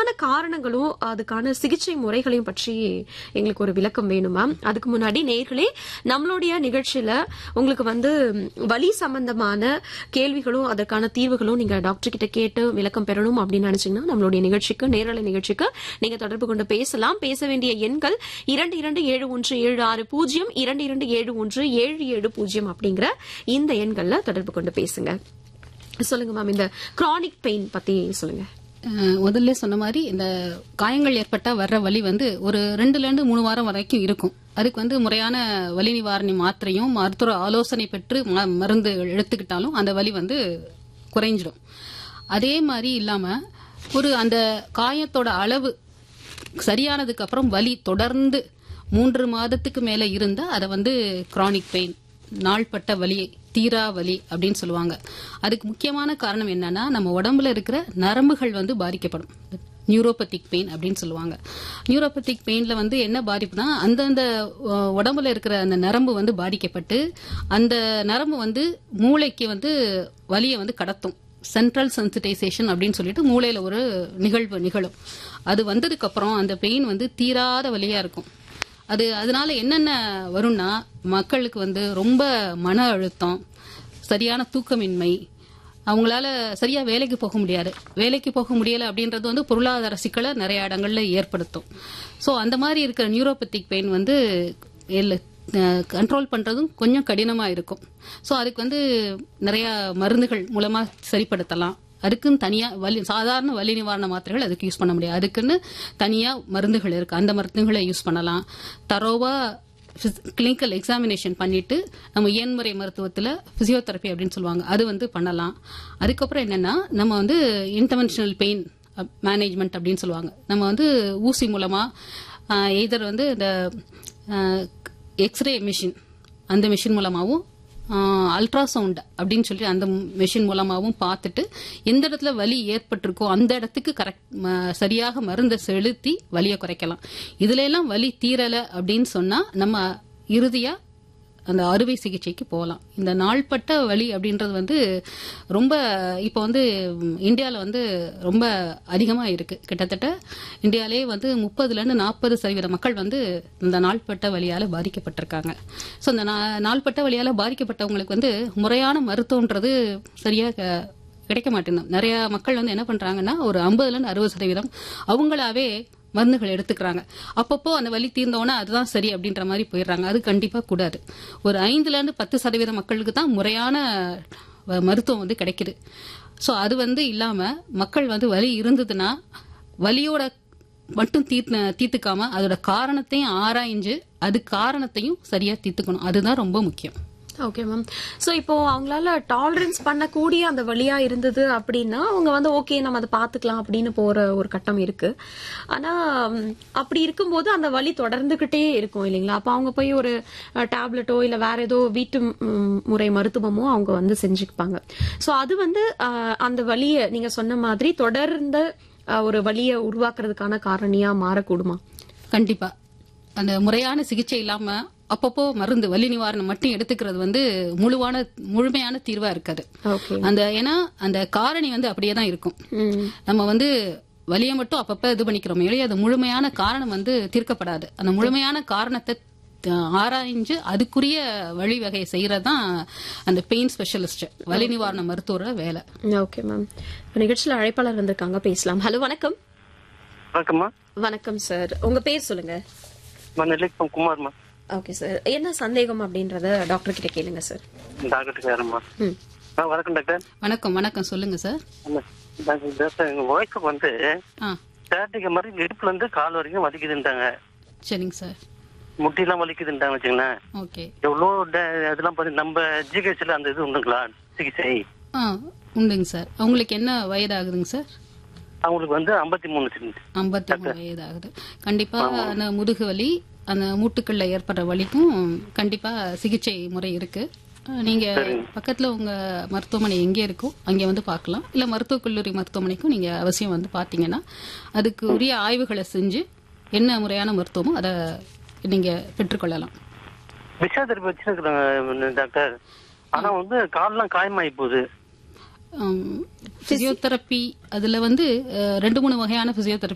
அதுக்கான காரணங்களும் அதுக்கான சிகிச்சை முறைகளையும் பற்றி எங்களுக்கு ஒரு விளக்கம் வேணும் மேம் அதுக்கு முன்னாடி நேர்களே நம்மளுடைய நிகழ்ச்சியில உங்களுக்கு வந்து வலி சம்பந்தமான கேள்விகளும் அதற்கான தீர்வுகளும் நீங்க டாக்டர் கிட்ட கேட்டு விளக்கம் பெறணும் அப்படின்னு நினைச்சீங்கன்னா நம்மளுடைய நிகழ்ச்சிக்கு நேரலை நிகழ்ச்சிக்கு நீங்க தொடர்பு கொண்டு பேசலாம் பேச வேண்டிய எண்கள் இரண்டு இரண்டு ஏழு ஒன்று ஏழு ஆறு பூஜ்ஜியம் இரண்டு இரண்டு ஏழு ஒன்று ஏழு ஏழு பூஜ்ஜியம் அப்படிங்கிற இந்த எண்கள்ல தொடர்பு கொண்டு பேசுங்க சொல்லுங்க மேம் இந்த கிரானிக் பெயின் பத்தி சொல்லுங்க அஹ் முதல்ல சொன்ன மாதிரி இந்த காயங்கள் ஏற்பட்டா வர்ற வலி வந்து ஒரு ரெண்டுல இருந்து மூணு வாரம் வரைக்கும் இருக்கும் அதுக்கு வந்து முறையான வலி நிவாரணி மாத்திரையும் மருத்துவ ஆலோசனை பெற்று ம- மருந்து எடுத்துக்கிட்டாலும் அந்த வலி வந்து குறைஞ்சிடும் அதே மாதிரி இல்லாம ஒரு அந்த காயத்தோட அளவு சரியானதுக்கு அப்புறம் வலி தொடர்ந்து மூன்று மாதத்துக்கு மேல இருந்தா அதை வந்து கிரானிக் பெயின் நாள்பட்ட வலி தீரா வலி அப்படின்னு சொல்லுவாங்க அதுக்கு முக்கியமான காரணம் என்னன்னா நம்ம உடம்புல இருக்கிற நரம்புகள் வந்து பாதிக்கப்படும் நியூரோபத்திக் பெயின் அப்படின்னு சொல்லுவாங்க நியூரோபத்திக் பெயின்ல வந்து என்ன பாதிப்புனா அந்தந்த அஹ், உடம்புல இருக்கிற அந்த நரம்பு வந்து பாதிக்கப்பட்டு அந்த நரம்பு வந்து மூளைக்கு வந்து வலியை வந்து கடத்தும் சென்ட்ரல் சென்சிட்டைசேஷன் அப்படின்னு சொல்லிட்டு மூளையில ஒரு நிகழ்வு நிகழும் அது வந்ததுக்கு அப்புறம் அந்த பெயின் வந்து தீராத வலியா இருக்கும் அது அதனால என்னென்ன வரும்னா மக்களுக்கு வந்து ரொம்ப மன அழுத்தம் சரியான தூக்கமின்மை அவங்களால சரியா வேலைக்கு போக முடியாது வேலைக்கு போக முடியல அப்படின்றது வந்து பொருளாதார சிக்கலை நிறைய இடங்கள்ல ஏற்படுத்தும் ஸோ அந்த மாதிரி இருக்கிற நியூரோபத்திக் பெயின் வந்து கண்ட்ரோல் பண்றதும் கொஞ்சம் கடினமா இருக்கும் ஸோ அதுக்கு வந்து நிறைய மருந்துகள் மூலமா சரிப்படுத்தலாம் அதுக்குன்னு தனியா வலி சாதாரண வலி நிவாரண மாத்திரைகள் அதுக்கு யூஸ் பண்ண முடியாது அதுக்குன்னு தனியா மருந்துகள் இருக்கு அந்த மருந்துகளை யூஸ் பண்ணலாம் தரோவா கிளினிக்கல் எக்ஸாமினேஷன் பண்ணிட்டு நம்ம இயன்முறை மருத்துவத்தில் பிசியோதெரப்பி அப்படின்னு சொல்லுவாங்க அது வந்து பண்ணலாம் அதுக்கப்புறம் என்னன்னா நம்ம வந்து இன்டர்வென்ஷனல் பெயின் மேனேஜ்மெண்ட் அப்படின்னு சொல்லுவாங்க நம்ம வந்து ஊசி மூலமா எய்தர் வந்து இந்த எக்ஸ்ரே மிஷின் அந்த மிஷின் மூலமாகவும் அல்ட்ராசவுண்ட் அப்படின்னு சொல்லி அந்த மிஷின் மூலமாகவும் பார்த்துட்டு எந்த இடத்துல வலி ஏற்பட்டிருக்கோ அந்த இடத்துக்கு கரெக்ட் சரியாக மருந்தை செலுத்தி வலியை குறைக்கலாம் இதுல எல்லாம் வலி தீரல அப்படின்னு சொன்னா நம்ம இறுதியா அந்த அறுவை சிகிச்சைக்கு போகலாம் இந்த நாள்பட்ட வலி அப்படின்றது வந்து ரொம்ப இப்போ வந்து இந்தியாவில் வந்து ரொம்ப அதிகமாக இருக்கு கிட்டத்தட்ட இந்தியாவிலே வந்து முப்பதுலேருந்து நாற்பது சதவீத மக்கள் வந்து இந்த நாள்பட்ட வலியால் பாதிக்கப்பட்டிருக்காங்க ஸோ இந்த நா- நாள்பட்ட வலியால் பாதிக்கப்பட்டவங்களுக்கு வந்து முறையான மருத்துவன்றது சரியாக கிடைக்க மாட்டேங்குது நிறைய மக்கள் வந்து என்ன பண்றாங்கன்னா ஒரு ஐம்பதுல இருந்து அறுபது சதவீதம் அவங்களாவே மருந்துகள் எடுத்துக்கிறாங்க அப்பப்போ அந்த வலி தீர்ந்தோன்னா அதுதான் சரி அப்படின்ற மாதிரி போயிடுறாங்க அது கண்டிப்பா கூடாது ஒரு ஐந்துல இருந்து பத்து சதவீத மக்களுக்கு தான் முறையான வ- மருத்துவம் வந்து கிடைக்குது ஸோ அது வந்து இல்லாம மக்கள் வந்து வலி இருந்ததுன்னா வலியோட மட்டும் தீர்த்து தீர்த்துக்காம அதோட காரணத்தையும் ஆராய்ஞ்சு அது காரணத்தையும் சரியா தீர்த்துக்கணும் அதுதான் ரொம்ப முக்கியம் ஓகே மேம் சோ இப்போ அவங்களால டாலரன்ஸ் பண்ணக்கூடிய அந்த வழியா இருந்தது அப்படின்னா அவங்க வந்து ஓகே நம்ம அதை பாத்துக்கலாம் அப்படின்னு போற ஒரு கட்டம் இருக்கு ஆனா ம், அப்படி இருக்கும்போது அந்த வலி தொடர்ந்துகிட்டே இருக்கும் இல்லைங்களா அப்ப அவங்க போய் ஒரு டேப்லெட்டோ இல்ல வேற ஏதோ வீட்டு ம், முறை மருத்துவமோ அவங்க வந்து செஞ்சுப்பாங்க சோ அது வந்து அஹ், அந்த வலியை நீங்க சொன்ன மாதிரி தொடர்ந்த அஹ், ஒரு வலியை உருவாக்குறதுக்கான காரணியா மாறக்கூடுமா கண்டிப்பா அந்த முறையான சிகிச்சை இல்லாம அப்பப்போ மருந்து வலி நிவாரணம் மட்டும் எடுத்துக்கிறது வந்து முழுவான முழுமையான தீர்வா இருக்காது ஓகே அந்த ஏன்னா அந்த காரணி வந்து அப்படியே தான் இருக்கும் ம் நம்ம வந்து வலியை மட்டும் அப்பப்ப இது பண்ணிக்கிறோம் இல்லையா அது முழுமையான காரணம் வந்து தீர்க்கப்படாது அந்த முழுமையான காரணத்தை அஹ், ஆராய்ஞ்சு அதுக்குரிய வழிவகையை செய்யறதுதான் அந்த பெயின் ஸ்பெஷலிஸ்ட் வலி நிவாரண மருத்துவரோட வேலை ஓகே மேம் நிகழ்ச்சியில் அழைப்பாளர் வந்திருக்காங்க பேசலாம் ஹலோ வணக்கம் வணக்கம்மா வணக்கம் சார் உங்க பேர் சொல்லுங்க நான் நெல்லிக்குப்பம் குமார்மா ஓகே சார் என்ன சந்தேகம் அப்படின்றத டாக்டர் கிட்ட கேளுங்க சார் டாக்டர் யாரம்மா ம் ஆ வணக்கம் டாக்டர் வணக்கம் வணக்கம் சொல்லுங்க சார் ஆமா. டாக்டர் டாக்டர் எங்க ஒய்ஃபுக்கு வந்து ஆ ஸ்டாட்டிக் மாதிரி இடுப்புல இருந்து கால் வரைக்கும் வலிக்குதுன்ட்டாங்க சரிங்க சார் முட்டிலாம் வலிக்குதுன்ட்டாங்க வச்சுங்களேன் ஓகே எவ்வளோ ட- அதெல்லாம் பண்ணி நம்ம ஜிஹெச்ல அந்த இது உண்டுங்களா சிகிச்சை ஆ உண்டுங்க சார் அவங்களுக்கு என்ன வயதாகுதுங்க சார் அவங்களுக்கு வந்து ஐம்பத்தி மூணு சென்ட் ஐம்பத்தி மூணு வயதாகுது கண்டிப்பா அந்த முதுகு வலி அந்த மூட்டுக்கள்ல ஏற்படுற வலிக்கும் கண்டிப்பா சிகிச்சை முறை இருக்கு அஹ் நீங்க பக்கத்துல உங்க மருத்துவமனை எங்கே இருக்கோ அங்க வந்து பார்க்கலாம் இல்ல மருத்துவக் கல்லூரி மருத்துவமனைக்கும் நீங்க அவசியம் வந்து பாத்தீங்கன்னா அதுக்கு உரிய ஆய்வுகளை செஞ்சு என்ன முறையான மருத்துவமோ அதை நீங்க பெற்றுக்கொள்ளலாம் விஷாதெரப்பி வச்சிருக்கிறேன் டாக்டர் ஆனா வந்து கால்லாம் காயமாயி போகுது பிசியோதெரப்பி அதுல வந்து அஹ், ரெண்டு மூணு வகையான பிசியோதெரப்பி